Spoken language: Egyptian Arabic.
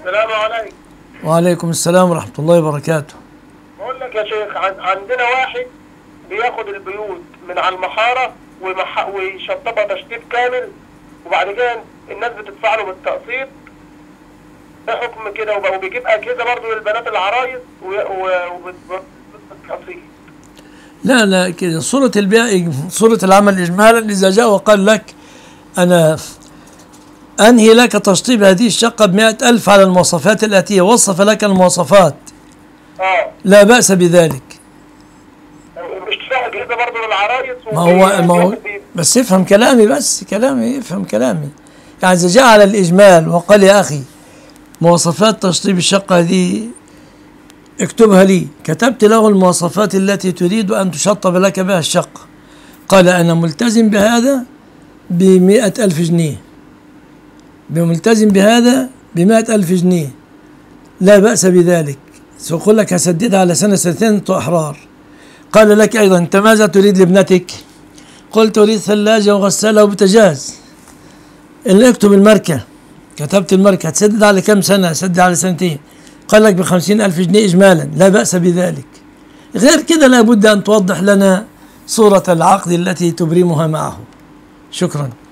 السلام عليكم وعليكم السلام ورحمة الله وبركاته بقول لك يا شيخ عن- عندنا واحد بياخد البيوت من على المحارة ويمح- ويشطبها تشطيب كامل وبعد كده الناس بتدفع له بالتقسيط ده حكم كده وب- وبيجيب أجهزة برضه للبنات العرايس وبالتقسيط لا لا كده صورة البيع صورة العمل إجمالا إذا جاء وقال لك أنا أنهي لك تشطيب هذه الشقة بمئة ألف على المواصفات الآتية وصف لك المواصفات اه لا بأس بذلك وبيشتري أجهزة برضه للعرايس ما هو ما هو بس افهم كلامي بس كلامي افهم كلامي يعني إذا جاء على الإجمال وقال يا أخي مواصفات تشطيب الشقة هذه اكتبها لي كتبت له المواصفات التي تريد أن تشطب لك بها الشقة قال أنا ملتزم بهذا بمئة ألف جنيه بملتزم بهذا بمئة ألف جنيه لا بأس بذلك سأقول لك هسددها على سنة سنتين أنتم أحرار قال لك أيضا أنت ماذا تريد لابنتك قلت أريد ثلاجة وغسالة وبوتاجاز اللي اكتب الماركة كتبت الماركة هتسدد على كم سنة سدد على سنتين قال لك بخمسين ألف جنيه إجمالا لا بأس بذلك غير كده لابد أن توضح لنا صورة العقد التي تبرمها معه شكرا